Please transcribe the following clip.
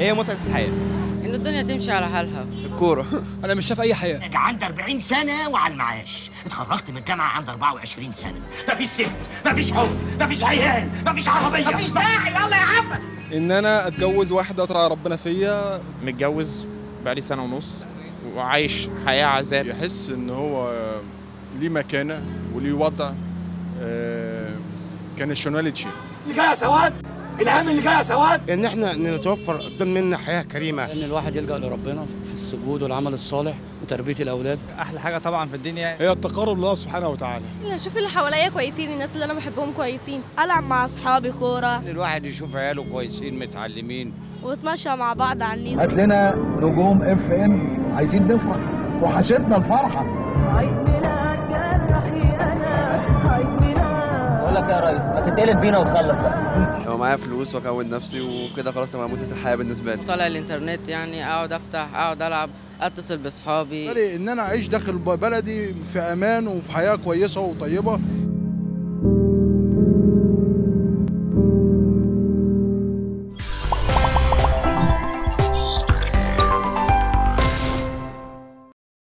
هي متعه الحياه ان الدنيا تمشي على حالها الكوره انا مش شايف اي حياه عندي 40 سنة وعلى المعاش اتخرجت من الجامعة عندي 24 سنة مفيش ست مفيش حب مفيش عيال مفيش عربية مفيش داعي يلا يا عم ان انا اتجوز واحده ترعى ربنا فيا متجوز بقالي سنة ونص وعايش حياة عذاب يحس ان هو ليه مكانه وليه وضع آه، كان الشوناليتشي اللي جاي يا سواد الهم اللي جاي يا سواد ان احنا نتوفر قدام منا حياه كريمه ان الواحد يلجا لربنا في السجود والعمل الصالح وتربيه الاولاد احلى حاجه طبعا في الدنيا هي التقرب لله سبحانه وتعالى اشوف اللي حواليا كويسين الناس اللي انا بحبهم كويسين العب مع اصحابي كوره الواحد يشوف عياله كويسين متعلمين ونتمشى مع بعض على النيل هات لنا نجوم اف ام عايزين نفرح وحشتنا الفرحه بقول لك يا ريس ما تتقلب بينا وتخلص بقى لو معايا فلوس واكون نفسي وكده خلاص تبقى متعه الحياه بالنسبه لي طالع الانترنت يعني اقعد افتح اقعد العب اتصل باصحابي ان انا اعيش داخل بلدي في امان وفي حياه كويسه وطيبه